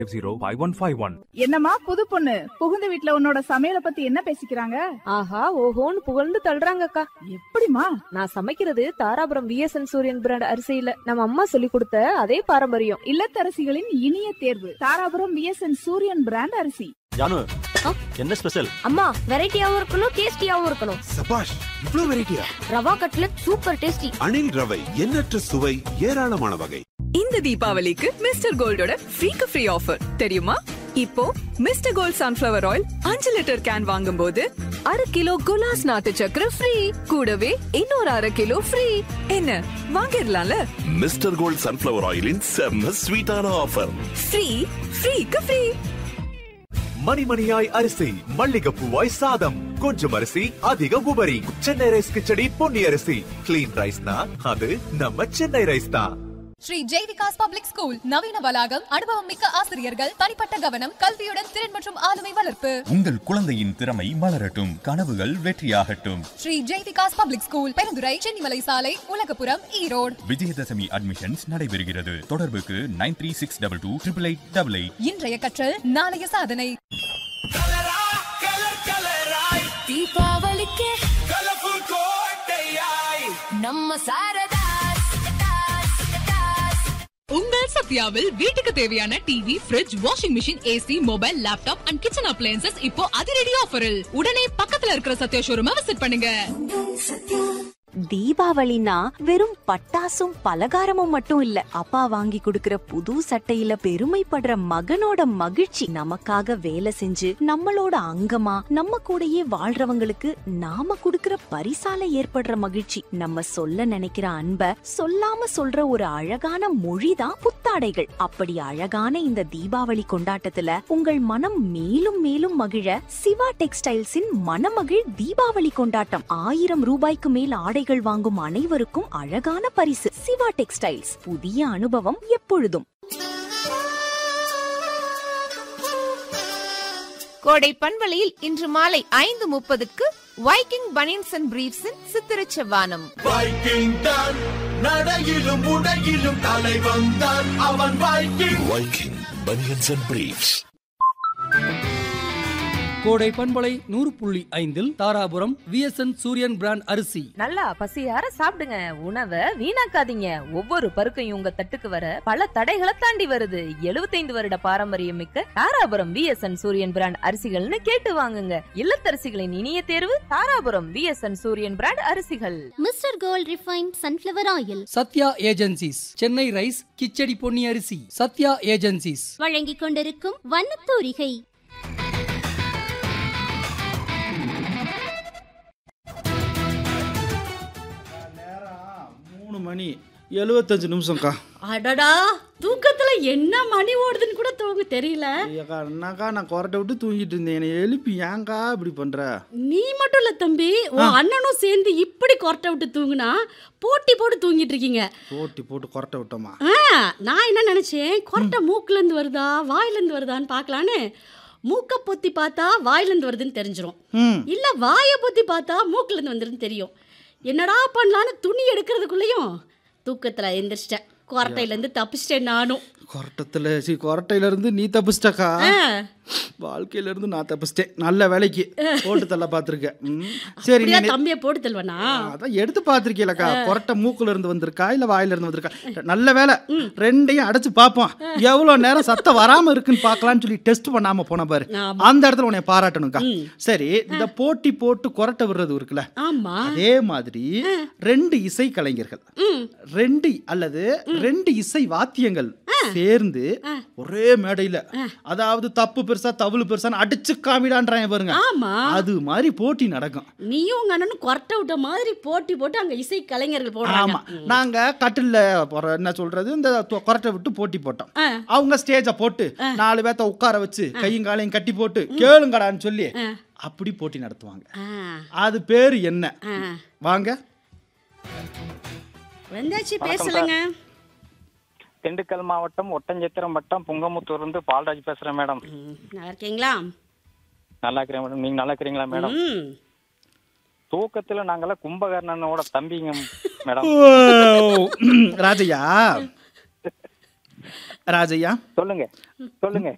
Zero five one five one என்னம்மா புது பொண்ணு புகுந்த வீட்ல உன்னோட சமையல பத்தி என்ன பேசிக்கிறாங்க ஆஹா ஓஹோன்னு புகழ்ந்து தள்ளுறாங்கக்கா எப்படிமா நான் சமைக்கிறது தாராபுரம் விஎஸ்என் சூரியன் பிராண்ட் அரிசியில நம்ம அம்மா சொல்லி கொடுத்த அதே பாரம்பரியம் இல்லத்தரசிகளின் இனிய தேர்வு தாராபுரம் விஎஸ்என் சூரியன் பிராண்ட் அரிசி ஜானு ஆ? என்ன ஸ்பெஷல் அம்மா வெரைட்டியாவும் இருக்கணும் டேஸ்டியாவும் இருக்கணும் சபாஷ் இவ்ளோ வெரைட்டியா rava cutlet super tasty Anil ரவை எண்ணற்ற சுவை ஏராளமான வகை இந்த தீபாவளிக்கு மிஸ்டர் கோல்டோட ஃப்ரீக்கு ஃப்ரீ ஆஃபர் தெரியுமா இப்போ மிஸ்டர் கோல்ட் சன்ஃபிளவர் ஆயில் அஞ்சு லிட்டர் கேன் வாங்கும்போது அரை கிலோ குலாஸ் நாட்டு சக்கரை ஃப்ரீ கூடவே இன்னொரு அரை கிலோ ஃப்ரீ என்ன வாங்கிடலாம்ல மிஸ்டர் கோல்ட் சன்ஃபிளவர் ஆயிலின் செம்ம ஸ்வீட்டான ஆஃபர் ஃப்ரீ ஃப்ரீக்கு ஃப்ரீ மணிமணியாய் அரிசி மல்லிகைப்பூவாய் சாதம் கொஞ்சம் அரிசி அதிக உபரி சென்னை ரைஸ் கிச்சடி பொன்னி அரிசி கிளீன் ரைஸ்னா அது நம்ம சென்னை ரைஸ் தான் ஸ்ரீ ஜெய்விகாஸ் பப்ளிக் ஸ்கூல் நவீன வளாகம் அனுபவம் மிக்க ஆசிரியர்கள் தனிப்பட்ட கவனம் கல்வியுடன் திறன் மற்றும் ஆளுமை வளர்ப்பு உங்கள் குழந்தையின் திறமை மலரட்டும் கனவுகள் வெற்றியாகட்டும் ஸ்ரீ ஜெய்விகாஸ் பப்ளிக் ஸ்கூல் பெருந்துறை சென்னிமலை சாலை உலகபுரம் ஈரோடு விஜயதசமி அட்மிஷன்ஸ் நடைபெறுகிறது தொடர்புக்கு nine three six double two triple eight double eight இன்றைய கற்றல் நாளைய சாதனை தீபாவளிக்கு நம்ம சாரதா உங்கள் சத்யாவில் வீட்டுக்கு தேவையான TV fridge washing machine AC mobile laptop and kitchen appliances இப்போ அதிரடி ஆஃபரில் உடனே பக்கத்துல இருக்கிற சத்யா ஷோரூமை விசிட் பண்ணுங்க தீபாவளினா வெறும் பட்டாசும் பலகாரமும் மட்டும் இல்ல அப்பா வாங்கி கொடுக்கிற புது சட்டையில பெருமைப்படுற மகனோட மகிழ்ச்சி நமக்காக வேலை செஞ்சு நம்மளோட அங்கமா நம்ம கூடயே வாழ்றவங்களுக்கு நாம கொடுக்கிற பரிசால ஏற்படுற மகிழ்ச்சி நம்ம சொல்ல நினைக்கிற அன்ப சொல்லாம சொல்ற ஒரு அழகான மொழிதான் புத்தாடைகள் அப்படி அழகான இந்த தீபாவளி கொண்டாட்டத்துல உங்கள் மனம் மேலும் மேலும் மகிழ சிவா டெக்ஸ்டைல்ஸின் மனமகிழ் தீபாவளி கொண்டாட்டம் ஆயிரம் ரூபாய்க்கு மேல் ஆடைகள் வாங்கும் அனைவருக்கும் அழகான பரிசு சிவா டெக்ஸ்டைல்ஸ் புதிய அனுபவம் எப்பொழுதும் கோடை பண்பலையில் இன்று மாலை ஐந்து முப்பதுக்கு வைக்கிங் பனியன்ஸ் அண்ட் பிரீப்ஸின் சித்திரச் செவ்வானம் வைக்கிங் தான் நடையிலும் உடையிலும் தலை வந்தான் அவன் Viking Viking banians and briefs கோடை பண்பலை நூறு புள்ளி ஐந்தில் தாராபுரம் விஎஸ்என் சூரியன் பிராண்ட் அரிசி நல்லா பசியார சாப்பிடுங்க உணவை வீணாக்காதீங்க ஒவ்வொரு பருக்கையும் உங்க தட்டுக்கு வர பல தடைகளை தாண்டி வருது 75 வருட பாரம்பரியம் மிக்க தாராபுரம் விஎஸ்என் சூரியன் பிராண்ட் அரிசிகள்னு கேட்டு வாங்குங்க இல்லத்தரசிகளின் இனிய தேர்வு தாராபுரம் விஎஸ்என் சூரியன் பிராண்ட் அரிசிகள் mister gold refine sunflower oil Sathya agencies Chennai rice கிச்சடி பொன்னி அரிசி சத்யா ஏஜென்சிஸ் வழங்கிக் கொண்டிருக்கும் வண்ணத்தூரிகை மூணு மணி எழுபத்தஞ்சு நிமிஷம்க்கா அடடா தூக்கத்துல என்ன மணி ஓடுதுன்னு கூட தூங்க தெரியல ஐயாக்கா என்னக்கா நான் கொரட்டை விட்டு தூங்கிட்டு இருந்தேன் என்னை எழுப்பி ஏன்க்கா இப்படி பண்ற நீ மட்டும் இல்ல தம்பி உன் அண்ணனும் சேர்ந்து இப்படி கொரட்டை விட்டு தூங்குனா போட்டி போட்டு தூங்கிட்டு இருக்கீங்க போட்டி போட்டு கொரட்டை விட்டோமா ஆ, நான் என்ன நினைச்சேன் கொரட்டை மூக்குல இருந்து வருதா வாயில இருந்து வருதான்னு பார்க்கலான்னு மூக்க பொத்தி பார்த்தா வாயில இருந்து வருதுன்னு தெரிஞ்சிரும் ம் இல்ல வாயை பொத்தி பார்த்தா மூக்குல இருந்து வந்துருன்னு தெரியும் என்னடா பண்ணலான்னு துணி எடுக்கிறதுக்குள்ளேயும் தூக்கத்துல எந்திரிச்சிட்டேன் கொரட்டையில இருந்து தப்பிச்சிட்டேன் நானும் கொரட்டத்தில் சி கொரட்டையில இருந்து நீ தப்பிச்சிட்டக்கா வாழ்க்கையில இருந்து நான் தப்பிச்சிட்டேன் நல்ல வேலைக்கு போட்டு தள்ள பார்த்துருக்கேன் ம். சரி அப்படியா நீ தம்பியை போட்டு தள்ளுவனா அதான் எடுத்து பார்த்துருக்கீங்களக்கா கொரட்டை மூக்குல இருந்து வந்திருக்கா இல்ல வாயில இருந்து வந்திருக்கா நல்ல வேலை ரெண்டையும் அடைச்சு பார்ப்போம் எவ்வளவு நேரம் சத்தம் வராம இருக்குன்னு பார்க்கலாம்னு சொல்லி டெஸ்ட் பண்ணாம போன பாரு ஆமா. அந்த இடத்துல உன்னை பாராட்டணும்க்கா சரி இந்த போட்டி போட்டு கொரட்டை விடுறது இருக்குல்ல ஆமா அதே மாதிரி ரெண்டு இசை கலைஞர்கள் ரெண்டு அல்லது ரெண்டு இசை வாத்தியங்கள் சேர்ந்து ஒரே மேடையில அதாவது தப்பு பெருசா தவுளு பெருசான்னு அடிச்சு காமிடான்றாங்க பாருங்க ஆமா அது மாதிரி போட்டி நடக்கும் நீயும் உங்க அண்ணனும் கொரட்டை விட்ட மாதிரி போட்டி போட்டு அங்க இசை கலைஞர்கள் போடுறாங்க ஆமா நாங்க கட்டில்ல போற என்ன சொல்றது இந்த தொ- கொரட்டை விட்டு போட்டி போட்டோம் ஆ. அவங்க ஸ்டேஜ போட்டு நாலு பேத்த உட்கார வச்சு கையும் காலையும் கட்டி போட்டு கேளுங்கடான்னு சொல்லி அப்படி போட்டி நடத்துவாங்க ஆ, அது பேரு என்ன ஆ. வாங்க வந்தாச்சு வணக்கம் பேசலங்க திண்டுக்கல் மாவட்டம் ஒட்டஞ்சத்திரம் வட்டம் புங்கமுத்தூர் இருந்து பால்ராஜ் பேசுறேன் மேடம் நல்லா இருக்கீங்களா நல்லா இருக்கிறேன் மேடம் நீங்க நல்லா இருக்கிறீங்களா மேடம் ம். தூக்கத்துல நாங்கெல்லாம் கும்பகர்ணனோட தம்பிங்க மேடம் ஓ, ராஜையா ராஜையா சொல்லுங்க சொல்லுங்க